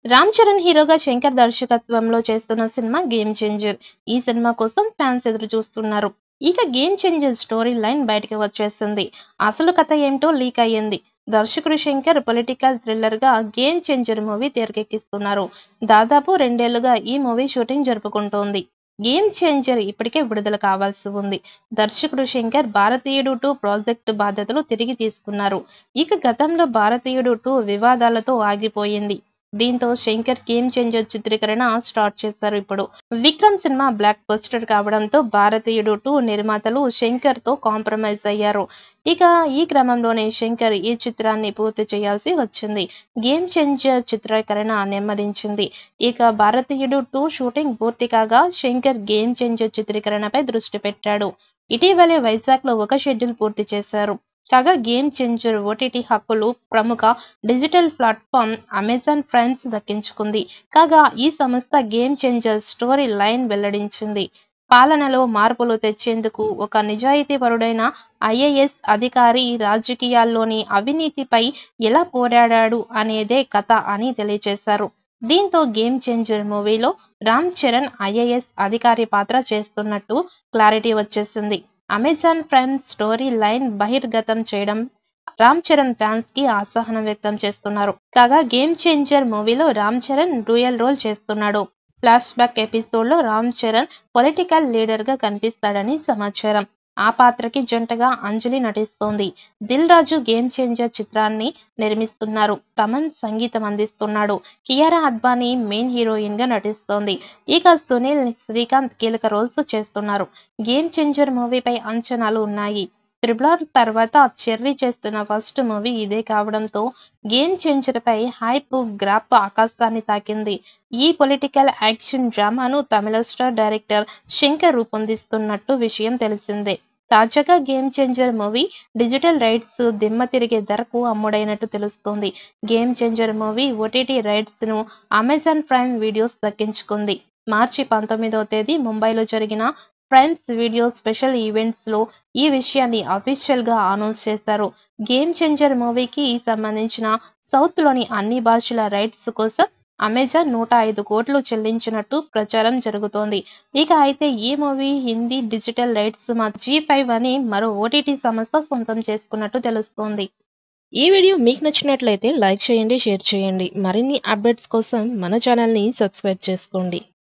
రామ్ చరణ్ హీరోగా శంకర్ దర్శకత్వంలో చేస్తున్న సినిమా గేమ్ చేంజర్ ఈ సినిమా కోసం ఫ్యాన్స్ ఎదురు చూస్తున్నారు ఇక గేమ్ చేంజర్ స్టోరీ లైన్ బయటకు వచ్చేసింది అసలు కథ ఏమిటో లీక్ అయ్యింది దర్శకుడు శంకర్ పొలిటికల్ థ్రిల్లర్ గా గేమ్ చేంజర్ మూవీ తెరకెక్కిస్తున్నారు దాదాపు రెండేళ్లుగా ఈ మూవీ షూటింగ్ జరుపుకుంటోంది గేమ్ చేంజర్ ఇప్పటికే విడుదల కావాల్సి ఉంది దర్శకుడు శంకర్ భారతీయుడు టూ ప్రాజెక్టు బాధ్యతలు తిరిగి తీసుకున్నారు ఇక గతంలో భారతీయుడు టూ వివాదాలతో ఆగిపోయింది దీంతో శంకర్ గేమ్ చేంజర్ చిత్రీకరణ స్టార్ట్ చేశారు ఇప్పుడు విక్రమ్ సినిమా బ్లాక్ బస్టర్ కావడంతో భారతీయుడు టూ నిర్మాతలు శంకర్ తో కాంప్రమైజ్ అయ్యారు ఇక ఈ క్రమంలోనే శంకర్ ఈ చిత్రాన్ని పూర్తి చేయాల్సి వచ్చింది గేమ్ చేంజర్ చిత్రీకరణ నెమ్మదించింది ఇక భారతీయుడు టూ షూటింగ్ పూర్తి కాగా శంకర్ గేమ్ చేంజర్ చిత్రీకరణపై దృష్టి పెట్టాడు ఇటీవలే వైజాగ్ లో ఒక షెడ్యూల్ పూర్తి చేశారు కాగా గేమ్ చేంజర్ ఓటీటీ హక్కులు ప్రముఖ డిజిటల్ ప్లాట్ఫామ్ అమెజాన్ ఫ్రెండ్స్ దక్కించుకుంది కాగా ఈ సంస్థ గేమ్ చేంజర్ స్టోరీ లైన్ వెల్లడించింది పాలనలో మార్పులు తెచ్చేందుకు ఒక నిజాయితీపరుడైన ఐఏఎస్ అధికారి రాజకీయాల్లోని అవినీతిపై ఎలా పోరాడాడు అనేదే కథ అని తెలియజేశారు దీంతో గేమ్ చేంజర్ మూవీలో రామ్ చరణ్ ఐఏఎస్ అధికారి పాత్ర చేస్తున్నట్టు క్లారిటీ వచ్చేసింది అమెజాన్ ప్రైమ్ స్టోరీ లైన్ బహిర్గతం చేయడం రామ్ చరణ్ ఫ్యాన్స్ కి అసహనం వ్యక్తం చేస్తున్నారు కాగా గేమ్ చేంజర్ మూవీలో రామ్ చరణ్ డ్యూయల్ రోల్ చేస్తున్నాడు ఫ్లాష్ బ్యాక్ ఎపిసోడ్ లో రామ్ చరణ్ పొలిటికల్ లీడర్ గా కనిపిస్తాడని సమాచారం ఆ పాత్రకి జంటగా అంజలి నటిస్తోంది దిల్ రాజు గేమ్ చేంజర్ చిత్రాన్ని నిర్మిస్తున్నారు తమన్ సంగీతం అందిస్తున్నాడు కియారా అద్వానీ మెయిన్ హీరోయిన్ గా నటిస్తోంది ఇక సునీల్ శ్రీకాంత్ కీలక రోల్స్ చేస్తున్నారు గేమ్ చేంజర్ మూవీపై అంచనాలు ఉన్నాయి త్రిబులర్ తర్వాత చెర్రీ చేస్తున్న ఫస్ట్ మూవీ ఇదే కావడంతో గేమ్ చేంజర్ పై హైప్ గ్రాప్ ఆకాశాన్ని తాకింది ఈ పొలిటికల్ యాక్షన్ డ్రామాను తమిళ స్టార్ డైరెక్టర్ శంకర్ రూపొందిస్తున్నట్టు విషయం తెలిసిందే తాజాగా game changer movie digital rights దిమ్మ తిరిగే ధరకు అమ్ముడైనట్టు తెలుస్తోంది game changer movie OTT rights ను అమెజాన్ ప్రైమ్ వీడియోస్ దక్కించుకుంది మార్చి పంతొమ్మిదవ తేదీ ముంబైలో జరిగిన ప్రైమ్స్ వీడియో స్పెషల్ ఈవెంట్స్ లో ఈ విషయాన్ని అఫీషియల్ గా అనౌన్స్ చేశారు గేమ్ చేంజర్ మూవీకి సంబంధించిన సౌత్ లోని అన్ని భాషల రైట్స్ కోసం అమెజాన్ నూట ఐదు కోట్లు చెల్లించినట్టు ప్రచారం జరుగుతోంది ఇక అయితే ఈ మూవీ హిందీ డిజిటల్ రైట్స్ మా జీ ఫైవ్ అని మరో ఓటీటీ సంస్థ సొంతం చేసుకున్నట్టు తెలుస్తోంది ఈ వీడియో మీకు నచ్చినట్లయితే లైక్ చేయండి షేర్ చేయండి మరిన్ని అప్డేట్స్ కోసం మన ఛానల్ని సబ్స్క్రైబ్ చేసుకోండి